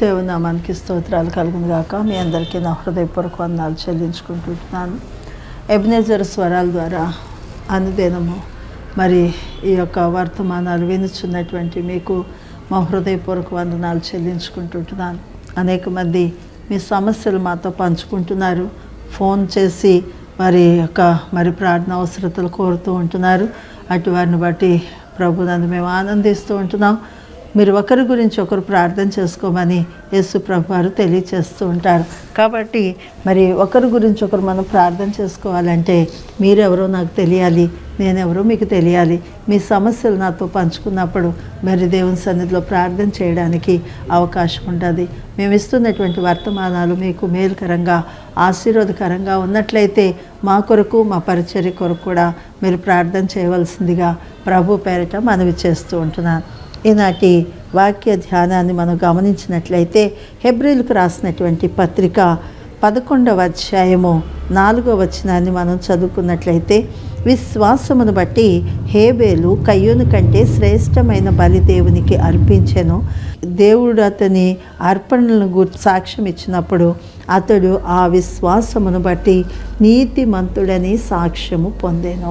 దేవుని నామానికి స్తోత్రాలు కలుగును గాక మీ అందరికీ నా హృదయపూర్వక వందనాలు చెల్లించుకుంటున్నాను ఎబినేజర్ స్వరాల ద్వారా అనుదినము మరి ఈ యొక్క వర్తమానాలు వినుచున్నటువంటి మీకు మా హృదయపూర్వక వందనాలు చెల్లించుకుంటుంటున్నాను అనేక మంది మీ సమస్యలు మాతో పంచుకుంటున్నారు ఫోన్ చేసి వారి యొక్క మరి ప్రార్థన అవసరతలు కోరుతూ ఉంటున్నారు అటు వారిని బట్టి ప్రభు నందు మేము ఆనందిస్తూ ఉంటున్నాం మీరు ఒకరి గురించి ఒకరు ప్రార్థన చేసుకోమని యేసు ప్రభు వారు తెలియచేస్తూ ఉంటారు కాబట్టి మరి ఒకరి గురించి ఒకరు మనం ప్రార్థన చేసుకోవాలంటే మీరెవరో నాకు తెలియాలి నేనెవరో మీకు తెలియాలి మీ సమస్యలు నాతో పంచుకున్నప్పుడు మరి దేవుని సన్నిధిలో ప్రార్థన చేయడానికి అవకాశం ఉంటుంది మేము ఇస్తున్నటువంటి వర్తమానాలు మీకు మేలుకరంగా ఆశీర్వాదకరంగా ఉన్నట్లయితే మా కొరకు మా పరిచర్య కొరకు కూడా మీరు ప్రార్థన చేయవలసిందిగా ప్రభు పేరిట మనవి చేస్తూ ఉంటున్నాను ఈనాటి వాక్య ధ్యానాన్ని మనం గమనించినట్లయితే హెబ్రిల్కు రాసినటువంటి పత్రిక పదకొండవ అధ్యాయము నాలుగవ వచనాన్ని మనం చదువుకున్నట్లయితే విశ్వాసమును బట్టి హేబేలు కయ్యూను కంటే శ్రేష్టమైన బలి దేవునికి అర్పించెను దేవుడు అతని అర్పణలను గుర్తు సాక్ష్యం ఇచ్చినప్పుడు అతడు ఆ విశ్వాసమును బట్టి నీతిమంతుడని సాక్ష్యము పొందెను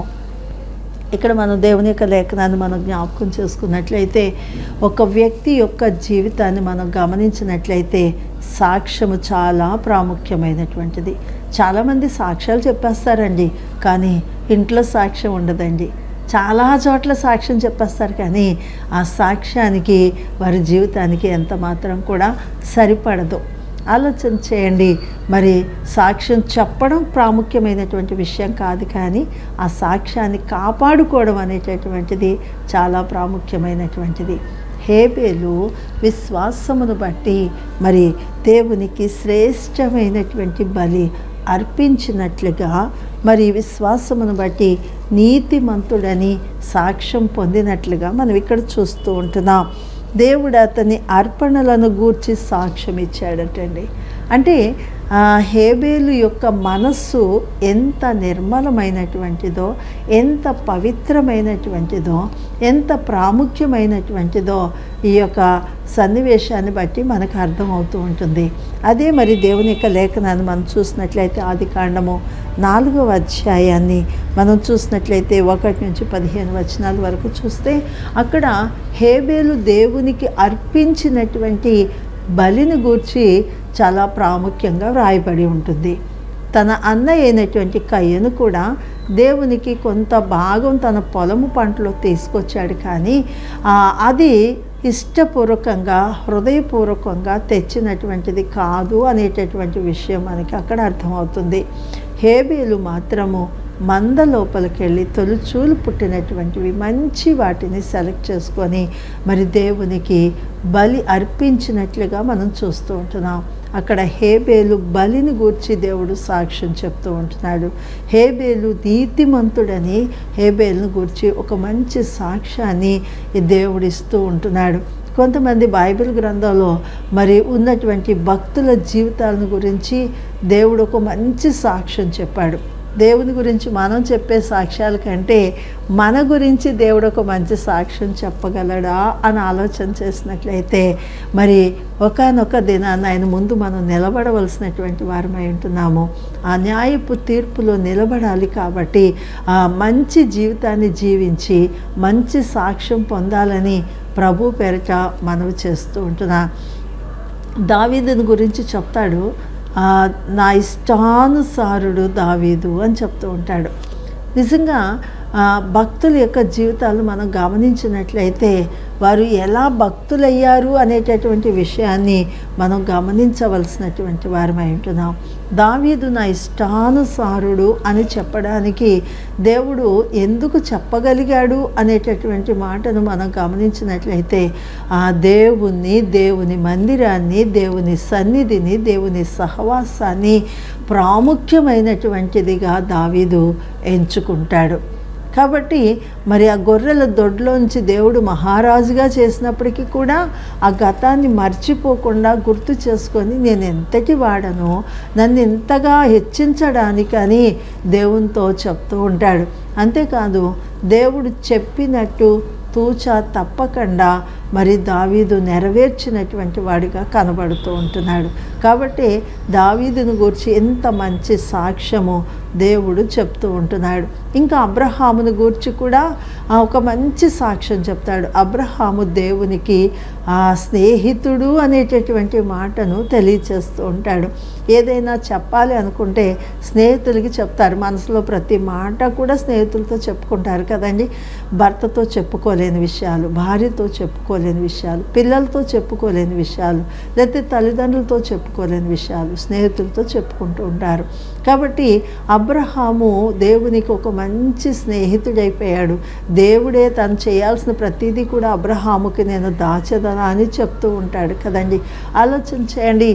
ఇక్కడ మనం దేవుని యొక్క లేఖనాన్ని మనం జ్ఞాపకం చేసుకున్నట్లయితే ఒక వ్యక్తి యొక్క జీవితాన్ని మనం గమనించినట్లయితే సాక్ష్యము చాలా ప్రాముఖ్యమైనటువంటిది చాలామంది సాక్ష్యాలు చెప్పేస్తారండి కానీ ఇంట్లో సాక్ష్యం ఉండదండి చాలా చోట్ల సాక్ష్యం చెప్పేస్తారు కానీ ఆ సాక్ష్యానికి వారి జీవితానికి ఎంత మాత్రం కూడా సరిపడదు ఆలోచన చేయండి మరి సాక్ష్యం చెప్పడం ప్రాముఖ్యమైనటువంటి విషయం కాదు కానీ ఆ సాక్ష్యాన్ని కాపాడుకోవడం అనేటటువంటిది చాలా ప్రాముఖ్యమైనటువంటిది హేబేలు విశ్వాసమును బట్టి మరి దేవునికి శ్రేష్టమైనటువంటి బలి అర్పించినట్లుగా మరి విశ్వాసమును బట్టి నీతిమంతుడని సాక్ష్యం పొందినట్లుగా మనం ఇక్కడ చూస్తూ ఉంటున్నాం దేవుడు అతని అర్పణలను గూర్చి సాక్ష్యం ఇచ్చాడటండి అంటే హేబేలు యొక్క మనస్సు ఎంత నిర్మలమైనటువంటిదో ఎంత పవిత్రమైనటువంటిదో ఎంత ప్రాముఖ్యమైనటువంటిదో ఈ యొక్క సన్నివేశాన్ని బట్టి మనకు అర్థమవుతూ ఉంటుంది అదే మరి దేవుని యొక్క లేఖనాన్ని మనం చూసినట్లయితే ఆది కాండము నాలుగవ అధ్యాయాన్ని మనం చూసినట్లయితే ఒకటి నుంచి పదిహేను వచనాల వరకు చూస్తే అక్కడ హేబేలు దేవునికి అర్పించినటువంటి బలిని గూర్చి చాలా ప్రాముఖ్యంగా వ్రాయబడి ఉంటుంది తన అన్న అయినటువంటి కయ్యను కూడా దేవునికి కొంత భాగం తన పొలము పంటలో తీసుకొచ్చాడు కానీ అది ఇష్టపూర్వకంగా హృదయపూర్వకంగా తెచ్చినటువంటిది కాదు అనేటటువంటి విషయం మనకి అక్కడ అర్థమవుతుంది హేబేలు మాత్రము మంద లోపలికి వెళ్ళి తొలిచూలు పుట్టినటువంటివి మంచి వాటిని సెలెక్ట్ చేసుకొని మరి దేవునికి బలి అర్పించినట్లుగా మనం చూస్తూ ఉంటున్నాం అక్కడ హేబేలు బలిని గూర్చి దేవుడు సాక్ష్యం చెప్తూ ఉంటున్నాడు హేబేలు నీతిమంతుడని హేబేలును గూర్చి ఒక మంచి సాక్ష్యాన్ని దేవుడు ఇస్తూ ఉంటున్నాడు కొంతమంది బైబిల్ గ్రంథంలో మరి ఉన్నటువంటి భక్తుల జీవితాలను గురించి దేవుడు ఒక మంచి సాక్ష్యం చెప్పాడు దేవుని గురించి మనం చెప్పే సాక్ష్యాల కంటే మన గురించి దేవుడు ఒక మంచి సాక్ష్యం చెప్పగలడా అని ఆలోచన చేసినట్లయితే మరి ఒకనొక దినాన్ని ఆయన ముందు మనం నిలబడవలసినటువంటి వారమై ఉంటున్నాము ఆ న్యాయపు తీర్పులో నిలబడాలి కాబట్టి ఆ మంచి జీవితాన్ని జీవించి మంచి సాక్ష్యం పొందాలని ప్రభు పేరిట మనవి చేస్తూ ఉంటున్నా దావీదుని గురించి చెప్తాడు నా ఇష్టానుసారుడు దావీదు అని చెప్తూ ఉంటాడు నిజంగా భక్తుల యొక్క జీవితాలు మనం గమనించినట్లయితే వారు ఎలా భక్తులయ్యారు అనేటటువంటి విషయాన్ని మనం గమనించవలసినటువంటి వారమై ఉంటున్నాం దావీదు నా ఇష్టానుసారుడు అని చెప్పడానికి దేవుడు ఎందుకు చెప్పగలిగాడు అనేటటువంటి మాటను మనం గమనించినట్లయితే ఆ దేవుణ్ణి దేవుని మందిరాన్ని దేవుని సన్నిధిని దేవుని సహవాసాన్ని ప్రాముఖ్యమైనటువంటిదిగా దావీదు ఎంచుకుంటాడు కాబట్టి మరి ఆ గొర్రెల దొడ్లోంచి దేవుడు మహారాజుగా చేసినప్పటికీ కూడా ఆ గతాన్ని మర్చిపోకుండా గుర్తు చేసుకొని నేను ఎంతటి వాడను నన్ను ఎంతగా హెచ్చించడానికని దేవునితో చెప్తూ ఉంటాడు అంతేకాదు దేవుడు చెప్పినట్టు తూచా తప్పకుండా మరి దావీదు నెరవేర్చినటువంటి వాడిగా కనబడుతూ ఉంటున్నాడు కాబట్టి దావీదును గురించి ఎంత మంచి సాక్ష్యము దేవుడు చెప్తూ ఉంటున్నాడు ఇంకా అబ్రహామును గూర్చి కూడా ఆ ఒక మంచి సాక్ష్యం చెప్తాడు అబ్రహాము దేవునికి ఆ స్నేహితుడు అనేటటువంటి మాటను తెలియచేస్తూ ఉంటాడు ఏదైనా చెప్పాలి అనుకుంటే స్నేహితులకి చెప్తారు మనసులో ప్రతి మాట కూడా స్నేహితులతో చెప్పుకుంటారు కదండి భర్తతో చెప్పుకోలేని విషయాలు భార్యతో చెప్పుకోలేని విషయాలు పిల్లలతో చెప్పుకోలేని విషయాలు లేకపోతే తల్లిదండ్రులతో చెప్పుకోలేని విషయాలు స్నేహితులతో చెప్పుకుంటూ ఉంటారు కాబట్టి అబ్రహాము దేవునికి ఒక మంచి స్నేహితుడైపోయాడు దేవుడే తను చేయాల్సిన ప్రతిదీ కూడా అబ్రహాముకి నేను దాచదనా అని చెప్తూ ఉంటాడు కదండి ఆలోచన చేయండి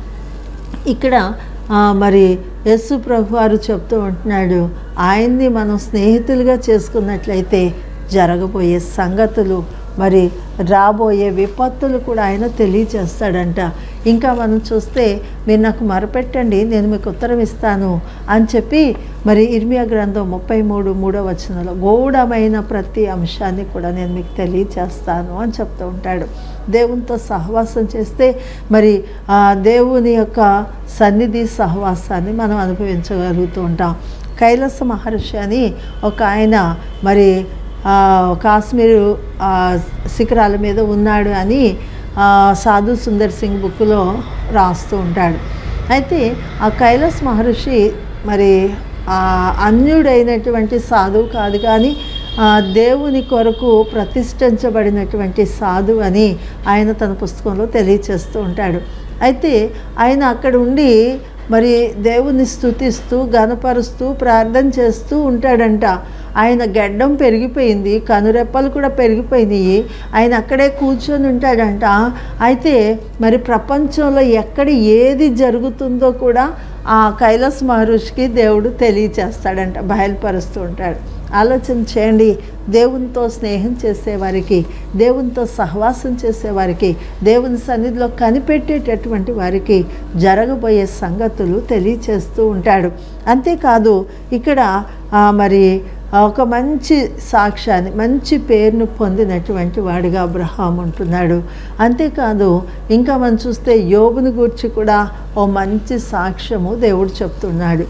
ఇక్కడ ఆ, మరి యస్సు ప్రభు వారు చెప్తూ ఉంటున్నాడు ఆయన్ని మనం స్నేహితులుగా చేసుకున్నట్లయితే జరగబోయే సంగతులు మరి రాబోయే విపత్తులు కూడా ఆయన తెలియచేస్తాడంట ఇంకా మనం చూస్తే మీరు నాకు మొరపెట్టండి నేను మీకు ఉత్తరం ఇస్తాను అని చెప్పి మరి ఇర్మియా గ్రంథం ముప్పై మూడు మూడో వచనంలో గూఢమైన ప్రతి అంశాన్ని కూడా నేను మీకు తెలియచేస్తాను అని చెప్తూ ఉంటాడు దేవునితో సహవాసం చేస్తే మరి ఆ దేవుని యొక్క సన్నిధి సహవాసాన్ని మనం అనుభవించగలుగుతూ ఉంటాం కైలాస మహర్షి అని ఒక ఆయన మరి ఆ, కాశ్మీరు ఆ, శిఖరాల మీద ఉన్నాడు అని ఆ, సాధు సుందర్ సింగ్ బుక్లో రాస్తూ ఉంటాడు అయితే ఆ కైలాస్ మహర్షి మరి ఆ, అన్యుడైనటువంటి సాధువు కాదు కానీ ఆ, దేవుని కొరకు ప్రతిష్ఠించబడినటువంటి సాధువు అని ఆయన తన పుస్తకంలో తెలియచేస్తూ ఉంటాడు అయితే ఆయన అక్కడ ఉండి మరి దేవుని స్తుతిస్తూ గనపరుస్తూ ప్రార్థన చేస్తూ ఉంటాడంట ఆయన గడ్డం పెరిగిపోయింది కనురెప్పలు కూడా పెరిగిపోయినాయి ఆయన అక్కడే కూర్చొని ఉంటాడంట అయితే మరి ప్రపంచంలో ఎక్కడ ఏది జరుగుతుందో కూడా ఆ కైలాస్ మహర్షికి దేవుడు తెలియచేస్తాడంట బయలుపరుస్తూ ఉంటాడు ఆలోచన చేయండి దేవునితో స్నేహం చేసేవారికి దేవునితో సహవాసం చేసేవారికి దేవుని సన్నిధిలో కనిపెట్టేటటువంటి వారికి జరగబోయే సంగతులు తెలియచేస్తూ ఉంటాడు అంతేకాదు ఇక్కడ ఆ, మరి ఒక మంచి సాక్ష్యాన్ని మంచి పేరును పొందినటువంటి వాడిగా అబ్రహాం ఉంటున్నాడు అంతేకాదు ఇంకా మనం చూస్తే యోబుని గురించి కూడా ఓ మంచి సాక్ష్యము దేవుడు చెప్తున్నాడు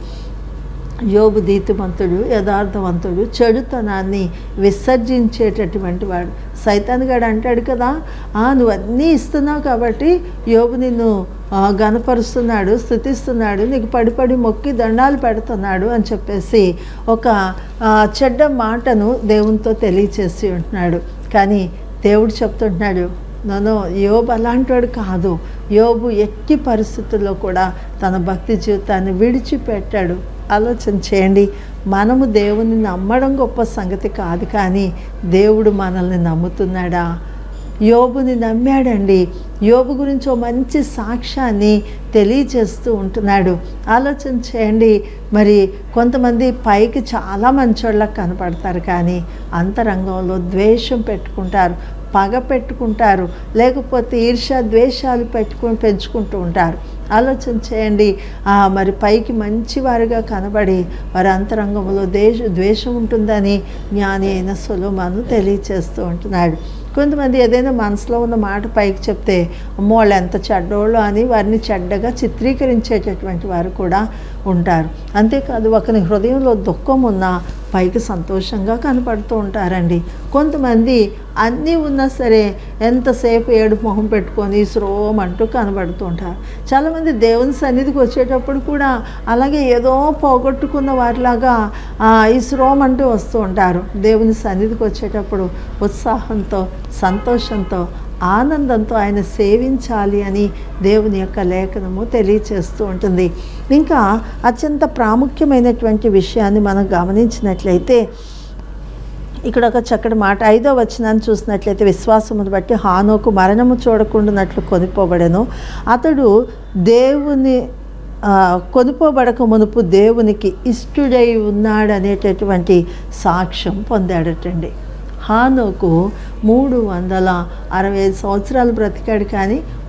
యోబు దీతిమంతుడు యథార్థవంతుడు చెడుతనాన్ని విసర్జించేటటువంటి వాడు సైతాన్ గాడు అంటాడు కదా "ఆ, నువ్వు అన్నీ ఇస్తున్నావు కాబట్టి యోబు నిన్ను ఆ, గనపరుస్తున్నాడు స్థుతిస్తున్నాడు నీకు పడి పడి మొక్కి దండాలు పెడుతున్నాడు అని చెప్పేసి ఒక ఆ, చెడ్డ మాటను దేవునితో తెలియచేసి ఉంటున్నాడు కానీ దేవుడు చెప్తుంటున్నాడు నన్ను యోబు అలాంటివాడు కాదు యోబు ఎట్టి పరిస్థితుల్లో కూడా తన భక్తి జీవితాన్ని విడిచిపెట్టాడు ఆలోచన చేయండి మనము దేవుని నమ్మడం గొప్ప సంగతి కాదు కానీ దేవుడు మనల్ని నమ్ముతున్నాడా యోబుని నమ్మాడండి యోబు గురించి ఓ మంచి సాక్ష్యాన్ని తెలియచేస్తూ ఉంటున్నాడు ఆలోచన చేయండి మరి కొంతమంది పైకి చాలా మంచోళ్ళకి కనపడతారు కానీ అంతరంగంలో ద్వేషం పెట్టుకుంటారు పగ పెట్టుకుంటారు లేకపోతే ఈర్ష్య ద్వేషాలు పెట్టుకుని పెంచుకుంటూ ఉంటారు ఆలోచన చేయండి ఆ, మరి పైకి మంచివారుగా కనబడి వారి అంతరంగంలో దేశ ద్వేషం ఉంటుందని జ్ఞాని అయిన సులోమాను తెలియచేస్తూ ఉంటున్నాడు కొంతమంది ఏదైనా మనసులో ఉన్న మాట పైకి చెప్తే అమ్మో వాళ్ళు ఎంత చెడ్డోళ్ళు అని వారిని చెడ్డగా చిత్రీకరించేటటువంటి వారు కూడా ఉంటారు అంతేకాదు ఒకరి హృదయంలో దుఃఖం ఉన్నా పైకి సంతోషంగా కనపడుతూ ఉంటారండి కొంతమంది అన్నీ ఉన్నా సరే ఎంతసేపు ఏడు మొహం పెట్టుకొని శ్రోమ్ అంటూ కనబడుతూ ఉంటారు చాలామంది దేవుని సన్నిధికి వచ్చేటప్పుడు కూడా అలాగే ఏదో పోగొట్టుకున్న వారిలాగా ఆ, ఈ శ్రోమ్ అంటూ వస్తూ ఉంటారు దేవుని సన్నిధికి వచ్చేటప్పుడు ఉత్సాహంతో సంతోషంతో ఆనందంతో ఆయన సేవించాలి అని దేవుని యొక్క లేఖనము తెలియచేస్తూ ఉంటుంది ఇంకా అత్యంత ప్రాముఖ్యమైనటువంటి విషయాన్ని మనం గమనించినట్లయితే ఇక్కడ ఒక చక్కటి మాట ఐదో వచనాన్ని చూసినట్లయితే విశ్వాసమును బట్టి హానోకు మరణము చూడకుండానట్లు కొనిపోబడెను అతడు దేవుని ఆ, కొనుపోబడక మునుపు దేవునికి ఇష్టుడై ఉన్నాడు అనేటటువంటి సాక్ష్యం పొందాడటండి హానోకు మూడు వందల అరవై ఐదు సంవత్సరాలు బ్రతికాడు కానీ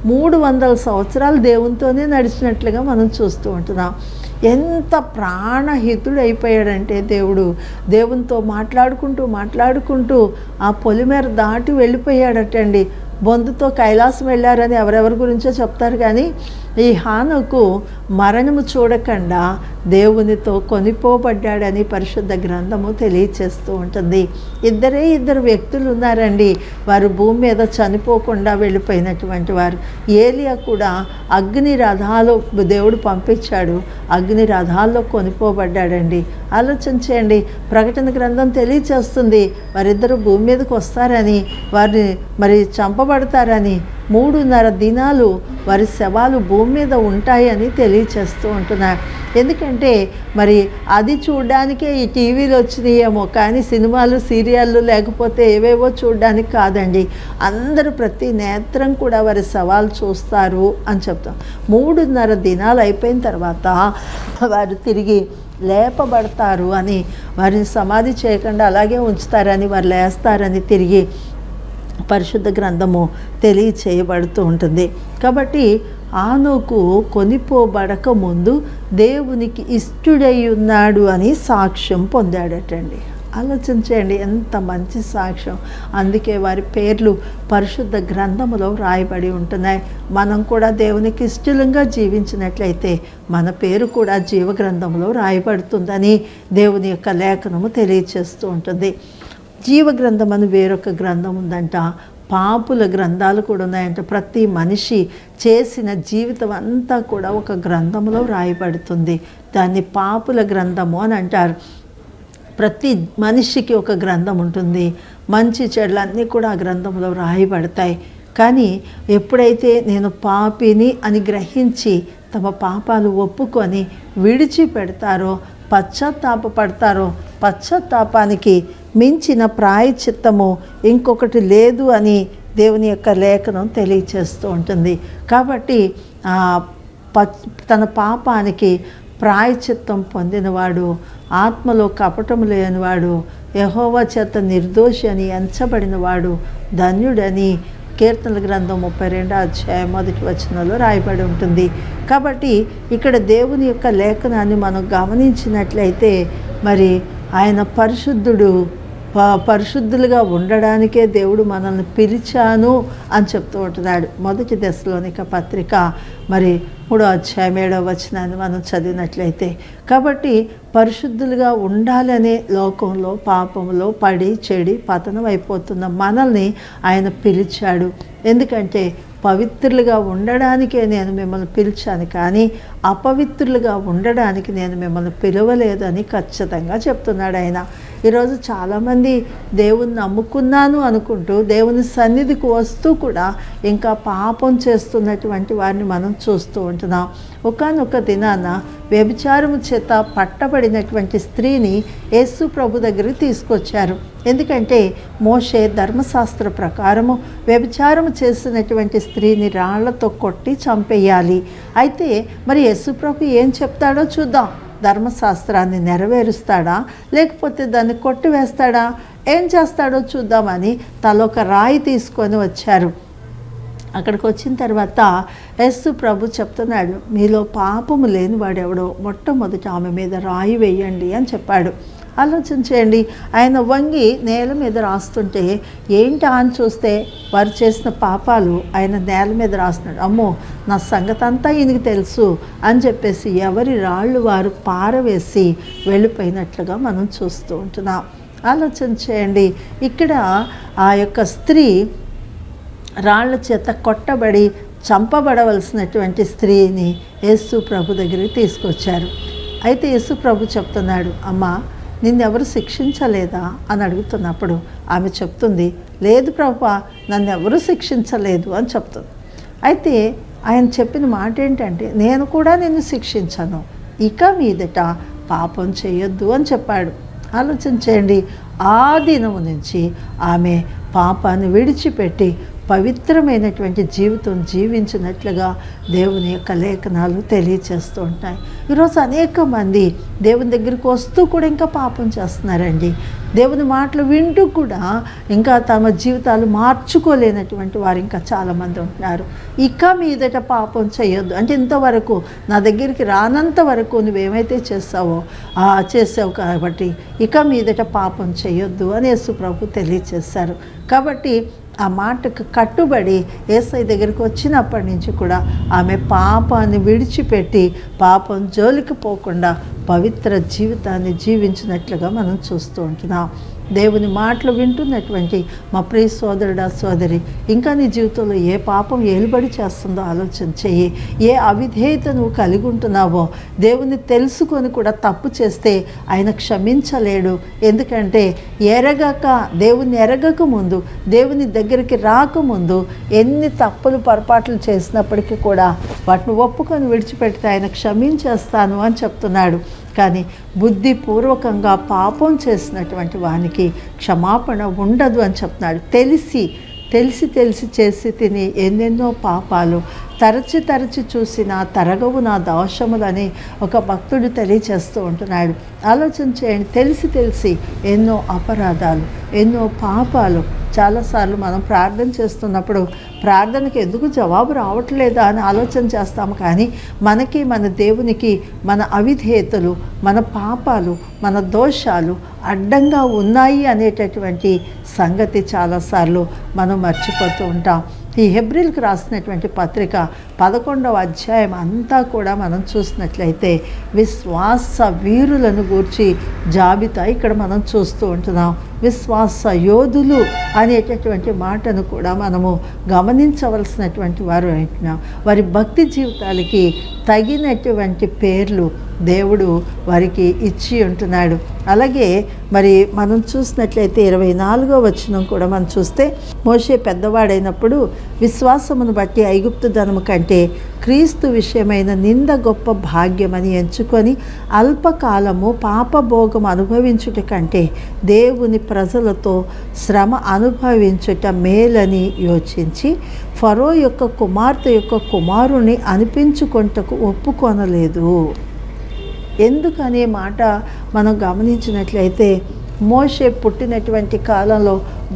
మూడు వందల సంవత్సరాలు దేవునితోనే నడిచినట్లుగా మనం చూస్తూ ఉంటున్నాం ఎంత ప్రాణహితుడు అయిపోయాడంటే దేవుడు దేవునితో మాట్లాడుకుంటూ మాట్లాడుకుంటూ ఆ పొలిమేర దాటి వెళ్ళిపోయాడటండి బొందుతో కైలాసం వెళ్ళారని ఎవరెవరి గురించో చెప్తారు కానీ ఈ హానుకు మరణము చూడకుండా దేవునితో కొనిపోబడ్డాడని పరిశుద్ధ గ్రంథము తెలియచేస్తూ ఉంటుంది ఇద్దరే ఇద్దరు వ్యక్తులు ఉన్నారండి వారు భూమి మీద చనిపోకుండా వెళ్ళిపోయినటువంటి వారు ఏలియా కూడా అగ్ని రథాలు దేవుడు పంపించాడు అగ్ని రథాల్లో కొనిపోబడ్డాడండి ఆలోచన చేయండి ప్రకటన గ్రంథం తెలియచేస్తుంది వారిద్దరు భూమి మీదకి వస్తారని వారిని మరి చంపబడతారని మూడున్నర దినాలు వారి శవాలు భూమి మీద ఉంటాయని తెలియచేస్తూ ఉంటున్నారు ఎందుకంటే మరి అది చూడడానికే ఈ టీవీలు వచ్చినాయేమో కానీ సినిమాలు సీరియళ్ళు లేకపోతే ఏవేవో చూడడానికి కాదండి అందరూ ప్రతి నేత్రం కూడా వారి సవాలు చూస్తారు అని చెప్తాం మూడున్నర దినాలు అయిపోయిన తర్వాత వారు తిరిగి లేపబడతారు అని వారిని సమాధి చేయకుండా అలాగే ఉంచుతారని వారు లేస్తారని తిరిగి పరిశుద్ధ గ్రంథము తెలియచేయబడుతూ ఉంటుంది కాబట్టి ఆనోకు కొనిపోబడక ముందు దేవునికి ఇష్టుడై ఉన్నాడు అని సాక్ష్యం పొందాడటండి ఆలోచించండి ఎంత మంచి సాక్ష్యం అందుకే వారి పేర్లు పరిశుద్ధ గ్రంథములో రాయబడి ఉంటున్నాయి మనం కూడా దేవునికి ఇష్టలంగా జీవించినట్లయితే మన పేరు కూడా జీవ గ్రంథంలో రాయబడుతుందని దేవుని యొక్క లేఖనము తెలియచేస్తూ ఉంటుంది జీవ గ్రంథం అని వేరొక గ్రంథం ఉందంట పాపుల గ్రంథాలు కూడా ఉన్నాయంట ప్రతి మనిషి చేసిన జీవితం అంతా కూడా ఒక గ్రంథంలో రాయబడుతుంది దాన్ని పాపుల గ్రంథము అని అంటారు ప్రతి మనిషికి ఒక గ్రంథం ఉంటుంది మంచి చెడులన్నీ కూడా ఆ గ్రంథంలో రాయబడతాయి కానీ ఎప్పుడైతే నేను పాపిని అని గ్రహించి తమ పాపాలు ఒప్పుకొని విడిచిపెడతారో పశ్చాత్తాపడతారో పశ్చాత్తాపానికి మించిన ప్రాయచిత్తము ఇంకొకటి లేదు అని దేవుని యొక్క లేఖనం తెలియచేస్తూ ఉంటుంది కాబట్టి ఆ ప- తన పాపానికి ప్రాయచిత్తం పొందినవాడు ఆత్మలో కపటం లేనివాడు యహోవా చేత నిర్దోషి అని ఎంచబడినవాడు ధన్యుడని కీర్తనల గ్రంథం ముప్పై రెండో అధ్యాయం మొదటి వచనంలో రాయబడి ఉంటుంది కాబట్టి ఇక్కడ దేవుని యొక్క లేఖనాన్ని మనం గమనించినట్లయితే మరి ఆయన పరిశుద్ధుడు ప- పరిశుద్ధులుగా ఉండడానికే దేవుడు మనల్ని పిలిచాను అని చెప్తూ ఉంటున్నాడు మొదటి దశలోనిక పత్రిక మరి మూడో అధ్యాయం ఏడో వచనాన్ని మనం చదివినట్లయితే కాబట్టి పరిశుద్ధులుగా ఉండాలనే లోకంలో పాపంలో పడి చెడి పతనం అయిపోతున్న మనల్ని ఆయన పిలిచాడు ఎందుకంటే పవిత్రులుగా ఉండడానికే నేను మిమ్మల్ని పిలిచాను కానీ అపవిత్రులుగా ఉండడానికి నేను మిమ్మల్ని పిలవలేదని ఖచ్చితంగా చెప్తున్నాడు ఆయన ఈరోజు చాలామంది దేవుని నమ్ముకున్నాను అనుకుంటూ దేవుని సన్నిధికి వస్తూ కూడా ఇంకా పాపం చేస్తున్నటువంటి వారిని మనం చూస్తూ ఉంటున్నాం ఒకనొక దినాన వ్యభిచారము చేత పట్టబడినటువంటి స్త్రీని యేసు ప్రభు దగ్గరికి తీసుకొచ్చారు ఎందుకంటే మోషే ధర్మశాస్త్ర ప్రకారము వ్యభిచారం చేసినటువంటి స్త్రీని రాళ్లతో కొట్టి చంపేయాలి అయితే మరి యేసు ప్రభు ఏం చెప్తాడో చూద్దాం ధర్మశాస్త్రాన్ని నెరవేరుస్తాడా లేకపోతే దాన్ని కొట్టివేస్తాడా ఏం చేస్తాడో చూద్దామని తలొక రాయి తీసుకొని వచ్చారు అక్కడికి వచ్చిన తర్వాత యస్సు ప్రభు చెప్తున్నాడు మీలో పాపము లేని వాడెవడో మొట్టమొదట ఆమె మీద రాయి వేయండి అని చెప్పాడు ఆలోచన చేయండి ఆయన వంగి నేల మీద రాస్తుంటే ఏంటా అని చూస్తే వారు చేసిన పాపాలు ఆయన నేల మీద రాస్తున్నాడు అమ్మో నా సంగతి అంతా ఈయనకి తెలుసు అని చెప్పేసి ఎవరి రాళ్ళు వారు పారవేసి వెళ్ళిపోయినట్లుగా మనం చూస్తూ ఉంటున్నాం ఆలోచన చేయండి ఇక్కడ ఆ యొక్క స్త్రీ రాళ్ల చేత కొట్టబడి చంపబడవలసినటువంటి స్త్రీని యేసు ప్రభు దగ్గరికి తీసుకొచ్చారు అయితే యేసు ప్రభు చెప్తున్నాడు అమ్మా నిన్నెవరు శిక్షించలేదా అని అడుగుతున్నప్పుడు ఆమె చెప్తుంది లేదు ప్రభు నన్ను ఎవరు శిక్షించలేదు అని చెప్తుంది అయితే ఆయన చెప్పిన మాట ఏంటంటే నేను కూడా నిన్ను శిక్షించను ఇక మీదట పాపం చేయొద్దు అని చెప్పాడు ఆలోచన చేయండి ఆ దినము నుంచి ఆమె పాపాన్ని విడిచిపెట్టి పవిత్రమైనటువంటి జీవితం జీవించినట్లుగా దేవుని యొక్క లేఖనాలు తెలియచేస్తూ ఉంటాయి ఈరోజు అనేక మంది దేవుని దగ్గరికి వస్తూ కూడా ఇంకా పాపం చేస్తున్నారండి దేవుని మాటలు వింటూ కూడా ఇంకా తమ జీవితాలు మార్చుకోలేనటువంటి వారు ఇంకా చాలామంది ఉంటున్నారు ఇక మీదట పాపం చేయొద్దు అంటే ఇంతవరకు నా దగ్గరికి రానంత వరకు నువ్వేమైతే చేస్తావో ఆ చేసావు కాబట్టి ఇక మీదట పాపం చేయొద్దు అని యేసు ప్రభు తెలియచేశారు కాబట్టి ఆ మాటకు కట్టుబడి ఏసై దగ్గరికి వచ్చినప్పటి నుంచి కూడా ఆమె పాపాన్ని విడిచిపెట్టి పాపం జోలికి పోకుండా పవిత్ర జీవితాన్ని జీవించినట్లుగా మనం చూస్తూ ఉంటున్నాం దేవుని మాటలు వింటున్నటువంటి మా ప్రియ సోదరుడా సోదరి ఇంకా నీ జీవితంలో ఏ పాపం ఏలుబడి చేస్తుందో ఆలోచన చెయ్యి ఏ అవిధేయత నువ్వు కలిగి ఉంటున్నావో దేవుని తెలుసుకొని కూడా తప్పు చేస్తే ఆయన క్షమించలేడు ఎందుకంటే ఎరగక దేవుని ఎరగక ముందు దేవుని దగ్గరికి రాకముందు ఎన్ని తప్పులు పొరపాట్లు చేసినప్పటికీ కూడా వాటిని ఒప్పుకొని విడిచిపెడితే ఆయన క్షమించేస్తాను అని చెప్తున్నాడు కానీ బుద్ధిపూర్వకంగా పాపం చేసినటువంటి వానికి క్షమాపణ ఉండదు అని చెప్తున్నాడు తెలిసి తెలిసి తెలిసి చేసి తిని ఎన్నెన్నో పాపాలు తరచి తరచి చూసిన తరగవు నా దోషములని ఒక భక్తుడు తెలియచేస్తూ ఉంటున్నాడు ఆలోచన చేయండి తెలిసి తెలిసి ఎన్నో అపరాధాలు ఎన్నో పాపాలు చాలాసార్లు మనం ప్రార్థన చేస్తున్నప్పుడు ప్రార్థనకి ఎందుకు జవాబు రావట్లేదా అని ఆలోచన చేస్తాము కానీ మనకి మన దేవునికి మన అవిధేయతలు మన పాపాలు మన దోషాలు అడ్డంగా ఉన్నాయి అనేటటువంటి సంగతి చాలాసార్లు మనం మర్చిపోతూ ఉంటాం ఈ హెబ్రిల్కి రాసినటువంటి పత్రిక పదకొండవ అధ్యాయం అంతా కూడా మనం చూసినట్లయితే విశ్వాస వీరులను గూర్చి జాబితా ఇక్కడ మనం చూస్తూ ఉంటున్నాం విశ్వాస యోధులు అనేటటువంటి మాటను కూడా మనము గమనించవలసినటువంటి వారు అంటున్నాం వారి భక్తి జీవితాలకి తగినటువంటి పేర్లు దేవుడు వారికి ఇచ్చి ఉంటున్నాడు అలాగే మరి మనం చూసినట్లయితే ఇరవై నాలుగో వచనం కూడా మనం చూస్తే మోషే పెద్దవాడైనప్పుడు విశ్వాసమును బట్టి ఐగుప్తు ధనము కంటే క్రీస్తు విషయమైన నింద గొప్ప భాగ్యమని ఎంచుకొని అల్పకాలము పాపభోగం అనుభవించుట కంటే దేవుని ప్రజలతో శ్రమ అనుభవించుట మేలని యోచించి ఫరో యొక్క కుమార్తె యొక్క కుమారుని అనిపించుకొంటకు ఒప్పుకొనలేదు ఎందుకనే మాట మనం గమనించినట్లయితే మోషే పుట్టినటువంటి కాలంలో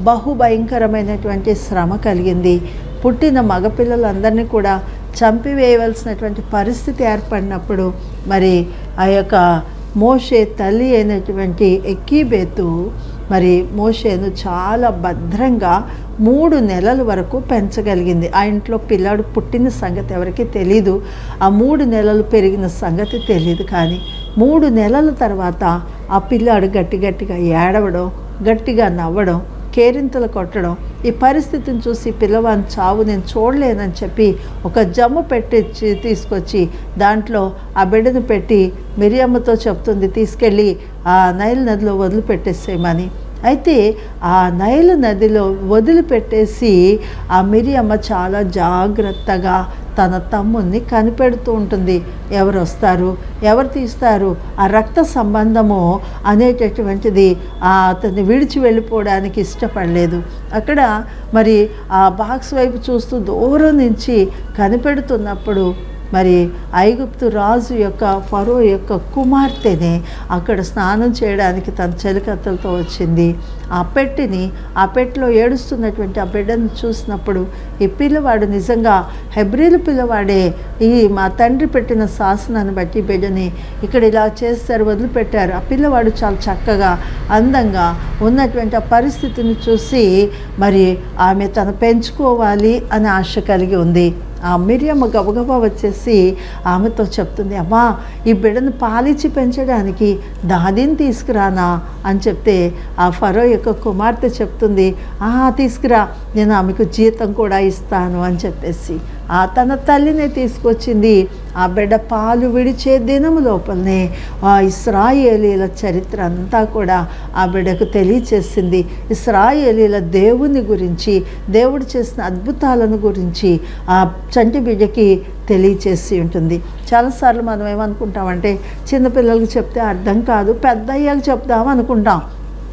బహుభయంకరమైనటువంటి శ్రమ కలిగింది పుట్టిన మగపిల్లలందరినీ కూడా చంపివేయవలసినటువంటి పరిస్థితి ఏర్పడినప్పుడు మరి ఆ యొక్క మోషే తల్లి అయినటువంటి ఎక్కీబేతు మరి మోషేను చాలా భద్రంగా మూడు నెలల వరకు పెంచగలిగింది ఆ ఇంట్లో పిల్లాడు పుట్టిన సంగతి ఎవరికి తెలీదు ఆ మూడు నెలలు పెరిగిన సంగతి తెలియదు కానీ మూడు నెలల తర్వాత ఆ పిల్లాడు గట్టి గట్టిగా ఏడవడం గట్టిగా నవ్వడం కేరింతలు కొట్టడం ఈ పరిస్థితిని చూసి పిల్లవాని చావు నేను చూడలేనని చెప్పి ఒక జమ్ము పెట్టి తీసుకొచ్చి దాంట్లో ఆ బిడ్డను పెట్టి మిరియమ్మతో చెప్తుంది తీసుకెళ్ళి ఆ నైల్ నదిలో వదిలిపెట్టేసేయమని అయితే ఆ నైలు నదిలో వదిలిపెట్టేసి ఆ మిరియమ్మ చాలా జాగ్రత్తగా తన తమ్ముని కనిపెడుతూ ఉంటుంది ఎవరు వస్తారు ఎవరు తీస్తారు ఆ రక్త సంబంధము అనేటటువంటిది ఆ అతన్ని విడిచి వెళ్ళిపోవడానికి ఇష్టపడలేదు అక్కడ మరి ఆ బాక్స్ వైపు చూస్తూ దూరం నుంచి కనిపెడుతున్నప్పుడు మరి ఐగుప్తు రాజు యొక్క ఫరో యొక్క కుమార్తెని అక్కడ స్నానం చేయడానికి తన చెలికత్తలతో వచ్చింది ఆ పెట్టిని ఆ పెట్టిలో ఏడుస్తున్నటువంటి ఆ బిడ్డను చూసినప్పుడు ఈ పిల్లవాడు నిజంగా హెబ్రిల్ పిల్లవాడే ఈ మా తండ్రి పెట్టిన శాసనాన్ని బట్టి బిడ్డని ఇక్కడ ఇలా చేస్తారు వదిలిపెట్టారు ఆ పిల్లవాడు చాలా చక్కగా అందంగా ఉన్నటువంటి ఆ పరిస్థితిని చూసి మరి ఆమె తను పెంచుకోవాలి అని ఆశ కలిగి ఉంది ఆ మిరియమ్మ గబగబా వచ్చేసి ఆమెతో చెప్తుంది అమ్మా ఈ బిడ్డను పాలిచ్చి పెంచడానికి దాదిని తీసుకురానా అని చెప్తే ఆ ఫరో యొక్క కుమార్తె చెప్తుంది ఆ తీసుకురా నేను ఆమెకు జీతం కూడా ఇస్తాను అని చెప్పేసి ఆ తన తల్లినే తీసుకొచ్చింది ఆ బిడ్డ పాలు విడిచే దినము లోపలనే ఆ ఇస్రాయేలీల చరిత్ర అంతా కూడా ఆ బిడ్డకు తెలియచేసింది ఇస్రాయేలీల దేవుని గురించి దేవుడు చేసిన అద్భుతాలను గురించి ఆ చంటి బిడ్డకి తెలియచేసి ఉంటుంది చాలాసార్లు మనం ఏమనుకుంటామంటే చిన్నపిల్లలకు చెప్తే అర్థం కాదు పెద్ద అయ్యాక చెప్దాం అనుకుంటాం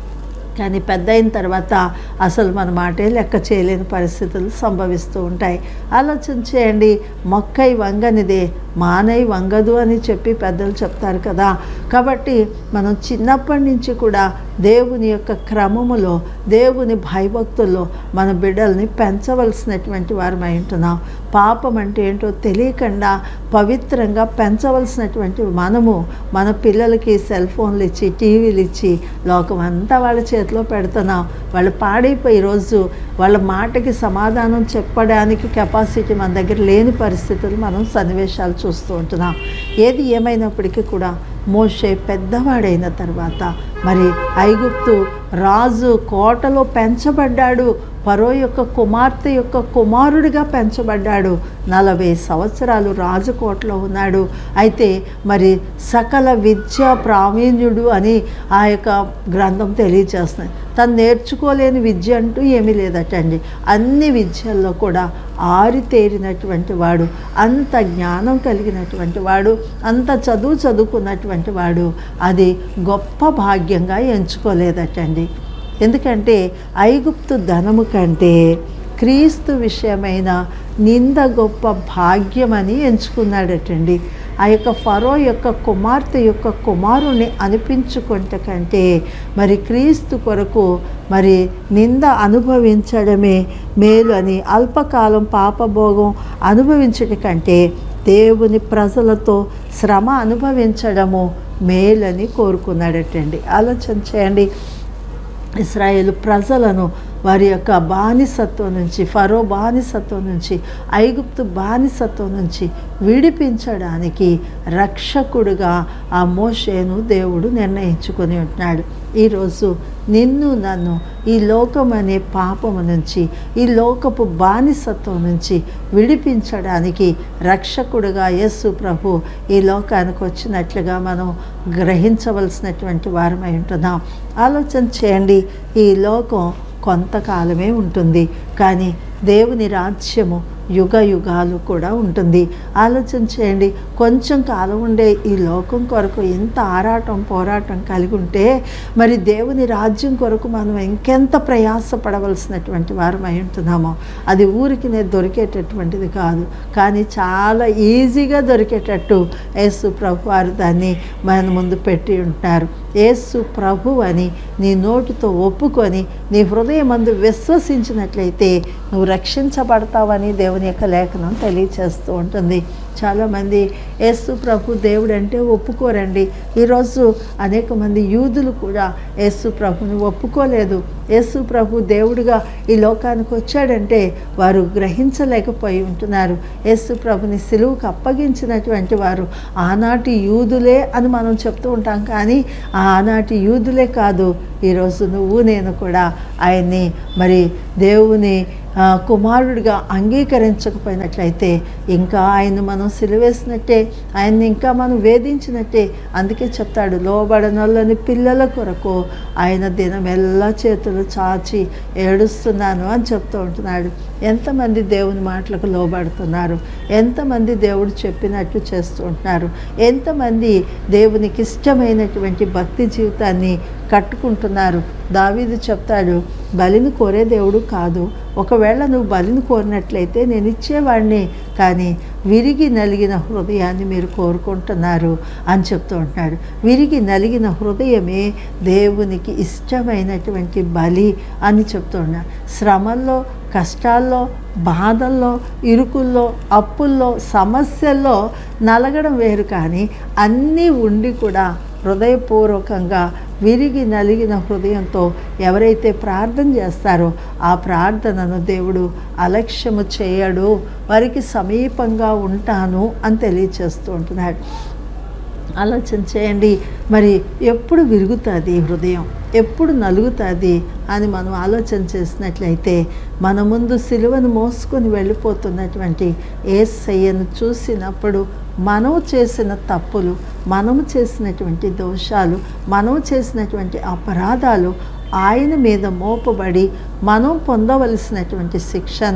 కానీ పెద్ద అయిన తర్వాత అసలు మన మాటే లెక్క చేయలేని పరిస్థితులు సంభవిస్తూ ఉంటాయి ఆలోచన చేయండి మొక్కై వంగనిదే మానై వంగదు అని చెప్పి పెద్దలు చెప్తారు కదా కాబట్టి మనం చిన్నప్పటి నుంచి కూడా దేవుని యొక్క క్రమములో దేవుని భయభక్తుల్లో మన బిడ్డల్ని పెంచవలసినటువంటి వారమై ఉంటున్నాం పాపం అంటే ఏంటో తెలియకుండా పవిత్రంగా పెంచవలసినటువంటి మనము మన పిల్లలకి సెల్ ఫోన్లు ఇచ్చి టీవీలు ఇచ్చి లోకం అంతా వాళ్ళ చేతిలో పెడుతున్నాం వాళ్ళు పాడైపోయి రోజు వాళ్ళ మాటకి సమాధానం చెప్పడానికి కెపాసిటీ మన దగ్గర లేని పరిస్థితులు మనం సన్నివేశాలు చూస్తూ ఉంటున్నాం ఏది ఏమైనప్పటికీ కూడా మోషే పెద్దవాడైన తర్వాత మరి ఐగుప్తు రాజు కోటలో పెంచబడ్డాడు పరో యొక్క కుమార్తె యొక్క కుమారుడిగా పెంచబడ్డాడు నలభై సంవత్సరాలు రాజకోటలో ఉన్నాడు అయితే మరి సకల విద్య ప్రావీణ్యుడు అని ఆ యొక్క గ్రంథం తెలియజేస్తుంది తను నేర్చుకోలేని విద్య అంటూ ఏమీ లేదటండి అన్ని విద్యల్లో కూడా ఆరితేరినటువంటి వాడు అంత జ్ఞానం కలిగినటువంటి వాడు అంత చదువు చదువుకున్నటువంటి వాడు అది గొప్ప భాగ్యంగా ఎంచుకోలేదటండి ఎందుకంటే ఐగుప్తు ధనము కంటే క్రీస్తు విషయమైన నింద గొప్ప భాగ్యమని ఎంచుకున్నాడటండి ఆ యొక్క ఫరో యొక్క కుమార్తె యొక్క కుమారుని అనిపించుకుంటే కంటే మరి క్రీస్తు కొరకు మరి నింద అనుభవించడమే మేలు అని అల్పకాలం పాపభోగం అనుభవించడం కంటే దేవుని ప్రజలతో శ్రమ అనుభవించడము మేలని కోరుకున్నాడటండి ఆలోచన చేయండి ఇస్రాయేల్ ప్రజలను వారి యొక్క బానిసత్వం నుంచి ఫరో బానిసత్వం నుంచి ఐగుప్తు బానిసత్వం నుంచి విడిపించడానికి రక్షకుడుగా ఆ మోషేను దేవుడు నిర్ణయించుకొని ఉంటున్నాడు ఈరోజు నిన్ను నన్ను ఈ లోకం అనే పాపము నుంచి ఈ లోకపు బానిసత్వం నుంచి విడిపించడానికి రక్షకుడుగా యేసు ప్రభు ఈ లోకానికి వచ్చినట్లుగా మనం గ్రహించవలసినటువంటి వారమై ఉంటున్నాం ఆలోచన చేయండి ఈ లోకం కొంతకాలమే ఉంటుంది కానీ దేవుని రాజ్యము యుగ యుగాలు కూడా ఉంటుంది ఆలోచన చేయండి కొంచెం కాలం ఉండే ఈ లోకం కొరకు ఎంత ఆరాటం పోరాటం కలిగి ఉంటే మరి దేవుని రాజ్యం కొరకు మనం ఇంకెంత ప్రయాసపడవలసినటువంటి వారం అయి ఉంటున్నామో అది ఊరికి నేను దొరికేటటువంటిది కాదు కానీ చాలా ఈజీగా దొరికేటట్టు యేసు ప్రభు వారు దాన్ని మన ముందు పెట్టి ఉంటున్నారు యేసు ప్రభు అని నీ నోటితో ఒప్పుకొని నీ హృదయం మందు విశ్వసించినట్లయితే నువ్వు రక్షించబడతావని దేవుని యొక్క లేఖనం తెలియచేస్తూ ఉంటుంది చాలామంది యేసు ప్రభు దేవుడు అంటే ఒప్పుకోరండి ఈరోజు అనేక మంది యూదులు కూడా యేసు ప్రభుని ఒప్పుకోలేదు యేసు ప్రభు దేవుడిగా ఈ లోకానికి వచ్చాడంటే వారు గ్రహించలేకపోయి ఉంటున్నారు యేసు ప్రభుని సిలువుకు అప్పగించినటువంటి వారు ఆనాటి యూదులే అని మనం చెప్తూ ఉంటాం కానీ ఆ ఆనాటి యూదులే కాదు ఈరోజు నువ్వు నేను కూడా ఆయన్ని మరి దేవుని ఆ, కుమారుడిగా అంగీకరించకపోయినట్లయితే ఇంకా ఆయన మనం సిలువేసినట్టే ఆయన్ని ఇంకా మనం వేధించినట్టే అందుకే చెప్తాడు లోబడనొల్లని పిల్లల కొరకు ఆయన దినమెల్లా చేతులు చాచి ఏడుస్తున్నాను అని చెప్తూ ఉంటున్నాడు ఎంతమంది దేవుని మాటలకు లోబడుతున్నారు ఎంతమంది దేవుడు చెప్పినట్టు చేస్తూ ఉంటున్నారు ఎంతమంది దేవునికి ఇష్టమైనటువంటి భక్తి జీవితాన్ని కట్టుకుంటున్నారు దావీదు చెప్తాడు బలిని కోరే దేవుడు కాదు ఒకవేళ నువ్వు బలిని కోరినట్లయితే నేను ఇచ్చేవాడిని కానీ విరిగి నలిగిన హృదయాన్ని మీరు కోరుకుంటున్నారు అని చెప్తూ ఉంటున్నాడు విరిగి నలిగిన హృదయమే దేవునికి ఇష్టమైనటువంటి బలి అని చెప్తూ ఉన్నాడు శ్రమల్లో కష్టాల్లో బాధల్లో ఇరుకుల్లో అప్పుల్లో సమస్యల్లో నలగడం వేరు కానీ అన్నీ ఉండి కూడా హృదయపూర్వకంగా విరిగి నలిగిన హృదయంతో ఎవరైతే ప్రార్థన చేస్తారో ఆ ప్రార్థనను దేవుడు అలక్ష్యము చేయడు వారికి సమీపంగా ఉంటాను అని తెలియచేస్తూ ఉంటున్నాడు ఆలోచన చేయండి మరి ఎప్పుడు విరుగుతుంది ఈ హృదయం ఎప్పుడు నలుగుతుంది అని మనం ఆలోచన చేసినట్లయితే మన ముందు సిలువను మోసుకొని వెళ్ళిపోతున్నటువంటి ఏసయ్యను చూసినప్పుడు మనము చేసిన తప్పులు మనము చేసినటువంటి దోషాలు మనము చేసినటువంటి అపరాధాలు ఆయన మీద మోపబడి మనం పొందవలసినటువంటి శిక్షను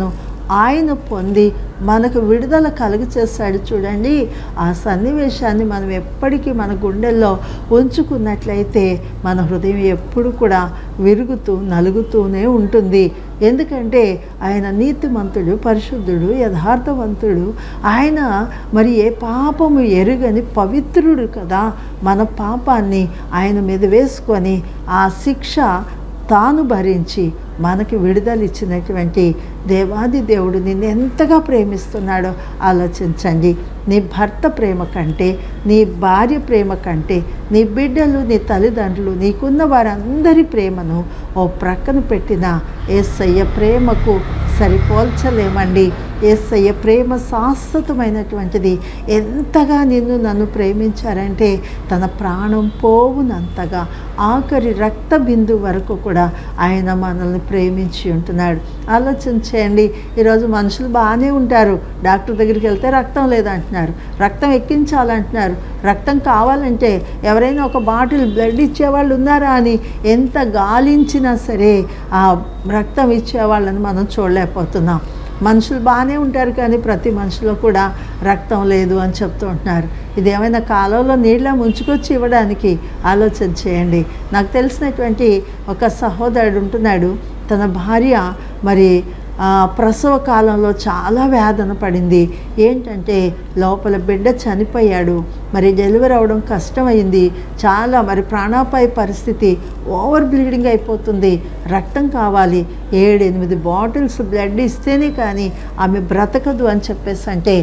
ఆయన పొంది మనకు విడుదల కలుగు చేస్తాడు చూడండి ఆ సన్నివేశాన్ని మనం ఎప్పటికీ మన గుండెల్లో ఉంచుకున్నట్లయితే మన హృదయం ఎప్పుడు కూడా విరుగుతూ నలుగుతూనే ఉంటుంది ఎందుకంటే ఆయన నీతిమంతుడు పరిశుద్ధుడు యథార్థవంతుడు ఆయన మరి ఏ పాపము ఎరుగని పవిత్రుడు కదా మన పాపాన్ని ఆయన మీద వేసుకొని ఆ శిక్ష తాను భరించి మనకి విడుదల ఇచ్చినటువంటి దేవాది దేవుడు నిన్ను ఎంతగా ప్రేమిస్తున్నాడో ఆలోచించండి నీ భర్త ప్రేమ కంటే నీ భార్య ప్రేమ కంటే నీ బిడ్డలు నీ తల్లిదండ్రులు నీకున్న వారందరి ప్రేమను ఓ ప్రక్కన పెట్టిన ఏసయ్య ప్రేమకు సరిపోల్చలేమండి ఏసయ్య ప్రేమ శాశ్వతమైనటువంటిది ఎంతగా నిన్ను నన్ను ప్రేమించారంటే తన ప్రాణం పోవునంతగా ఆఖరి రక్త బిందు వరకు కూడా ఆయన మనల్ని ప్రేమించి ఉంటున్నాడు ఆలోచన చేయండి ఈరోజు మనుషులు బాగానే ఉంటారు డాక్టర్ దగ్గరికి వెళ్తే రక్తం లేదంటున్నారు రక్తం ఎక్కించాలంటున్నారు రక్తం కావాలంటే ఎవరైనా ఒక బాటిల్ బ్లడ్ ఇచ్చేవాళ్ళు ఉన్నారా అని ఎంత గాలించినా సరే ఆ రక్తం ఇచ్చేవాళ్ళని మనం చూడలేకపోతున్నాం మనుషులు బాగానే ఉంటారు కానీ ప్రతి మనిషిలో కూడా రక్తం లేదు అని చెప్తూ ఉంటున్నారు ఇదేమైనా కాలంలో నీళ్ళ ముంచుకొచ్చి ఇవ్వడానికి ఆలోచన చేయండి నాకు తెలిసినటువంటి ఒక సహోదరుడు ఉంటున్నాడు తన భార్య మరి ఆ, ప్రసవ కాలంలో చాలా వేదన పడింది ఏంటంటే లోపల బిడ్డ చనిపోయాడు మరి డెలివరీ అవ్వడం కష్టమైంది చాలా మరి ప్రాణాపాయ పరిస్థితి ఓవర్ బ్లీడింగ్ అయిపోతుంది రక్తం కావాలి ఏడు ఎనిమిది బాటిల్స్ బ్లడ్ ఇస్తేనే కానీ ఆమె బ్రతకదు అని చెప్పేసి అంటే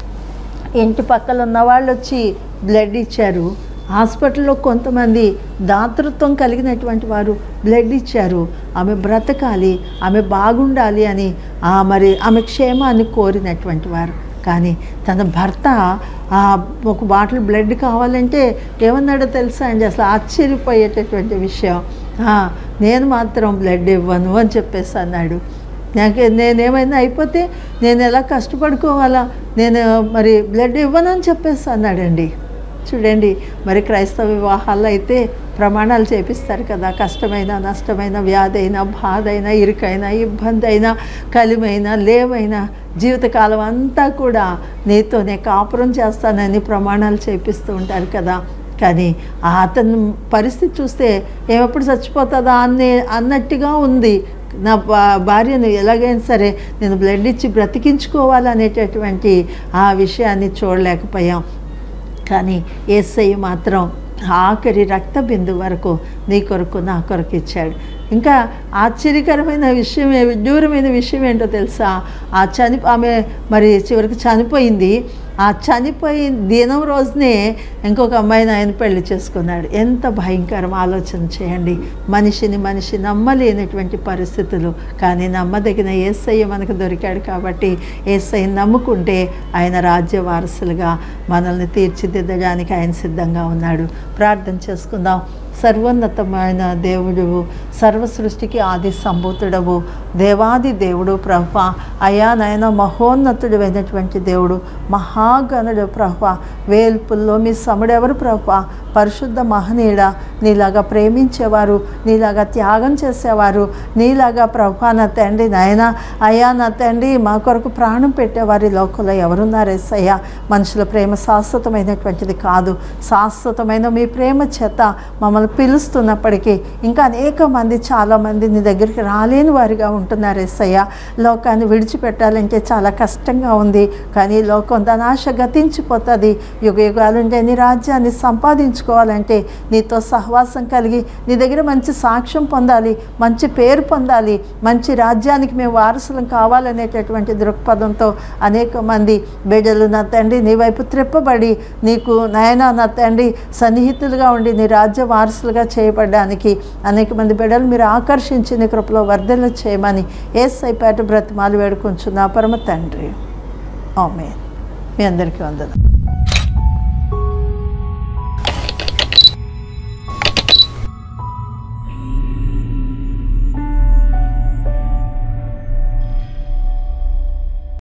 ఇంటి పక్కల ఉన్న వాళ్ళు వచ్చి బ్లడ్ ఇచ్చారు హాస్పిటల్లో కొంతమంది దాతృత్వం కలిగినటువంటి వారు బ్లడ్ ఇచ్చారు ఆమె బ్రతకాలి ఆమె బాగుండాలి అని ఆ మరి ఆమె క్షేమాన్ని కోరినటువంటి వారు కానీ తన భర్త ఆ ఒక బాటిల్ బ్లడ్ కావాలంటే ఏమన్నాడో తెలుసా అండి అసలు ఆశ్చర్యపోయేటటువంటి విషయం "ఆ, నేను మాత్రం బ్లడ్ ఇవ్వను అని చెప్పేసి అన్నాడు నాకు నేనేమైనా అయిపోతే నేను ఎలా కష్టపడుకోవాలా నేను మరి బ్లడ్ ఇవ్వనని చెప్పేసి అన్నాడండి చూడండి మరి క్రైస్తవ వివాహాల్లో అయితే ప్రమాణాలు చేపిస్తారు కదా కష్టమైన నష్టమైన వ్యాధి అయినా బాధ అయినా ఇరుకైనా ఇబ్బంది అయినా కలిమైనా లేవైనా జీవితకాలం అంతా కూడా నీతోనే కాపురం చేస్తానని ప్రమాణాలు చేపిస్తూ ఉంటారు కదా కానీ ఆ అతని పరిస్థితి చూస్తే ఏమప్పుడు చచ్చిపోతుందా అనే అన్నట్టుగా ఉంది నా భా- భార్యను ఎలాగైనా సరే నేను బ్లడ్ ఇచ్చి బ్రతికించుకోవాలనేటటువంటి ఆ విషయాన్ని చూడలేకపోయాం కానీ ఏసయ్య మాత్రం ఆఖరి రక్త బిందు వరకు నీ కొరకు నా కొరకు ఇచ్చాడు ఇంకా ఆశ్చర్యకరమైన విషయం ఏ- విడ్డూరమైన విషయం ఏంటో తెలుసా ఆ చని ఆమె మరి చివరికి చనిపోయింది ఆ చనిపోయిన దినం రోజునే ఇంకొక అమ్మాయిని ఆయన పెళ్లి చేసుకున్నాడు ఎంత భయంకరం ఆలోచన చేయండి మనిషిని మనిషి నమ్మలేనటువంటి పరిస్థితులు కానీ నమ్మదగిన ఏసయ్య మనకు దొరికాడు కాబట్టి ఏసయ్య నమ్ముకుంటే ఆయన రాజ్య వారసులుగా మనల్ని తీర్చిదిద్దడానికి ఆయన సిద్ధంగా ఉన్నాడు ప్రార్థన చేసుకుందాం సర్వోన్నతమైన దేవుడు సర్వ సృష్టికి ఆది సంభూతుడవు దేవాది దేవుడు ప్రభ అయా నాయన మహోన్నతుడు అయినటువంటి దేవుడు మహాగణుడు ప్రభ వేల్పుల్లో మీ సముడెవరు ప్రభ పరిశుద్ధ మహనీయుడ నీలాగా ప్రేమించేవారు నీలాగా త్యాగం చేసేవారు నీలాగా ప్రభా నా తండ్రి నాయన అయ్యా నా తండ్రి మా కొరకు ప్రాణం పెట్టేవారి లోకంలో ఎవరున్నారు ఎస్సయ్యా మనుషుల ప్రేమ శాశ్వతమైనటువంటిది కాదు శాశ్వతమైన మీ ప్రేమ చేత మమ్మల్ని పిలుస్తున్నప్పటికీ ఇంకా అనేక మంది చాలామంది నీ దగ్గరికి రాలేని వారిగా ఉంటున్నారు ఎస్సయ్య లోకాన్ని విడిచిపెట్టాలంటే చాలా కష్టంగా ఉంది కానీ ఈ లోకం ధనాశ గతించిపోతుంది యుగ యుగాలుండే నీ రాజ్యాన్ని సంపాదించుకోవాలంటే నీతో సహవాసం కలిగి నీ దగ్గర మంచి సాక్ష్యం పొందాలి మంచి పేరు పొందాలి మంచి రాజ్యానికి మేము వారసులం కావాలనేటటువంటి దృక్పథంతో అనేక మంది బిడ్డలు నా తండ్రి నీ వైపు త్రిప్పబడి నీకు నాయన నా తండ్రి సన్నిహితులుగా ఉండి నీ రాజ్య వారసులుగా చేయబడడానికి అనేక మంది బిడ్డలు మీరు ఆకర్షించి నీ కృపలో వర్ధలు చేయమని ఏ సైపేట బ్రతిమాలు వేడుకుంటున్నా పరమ తండ్రి ఆమె మీ అందరికీ వందనం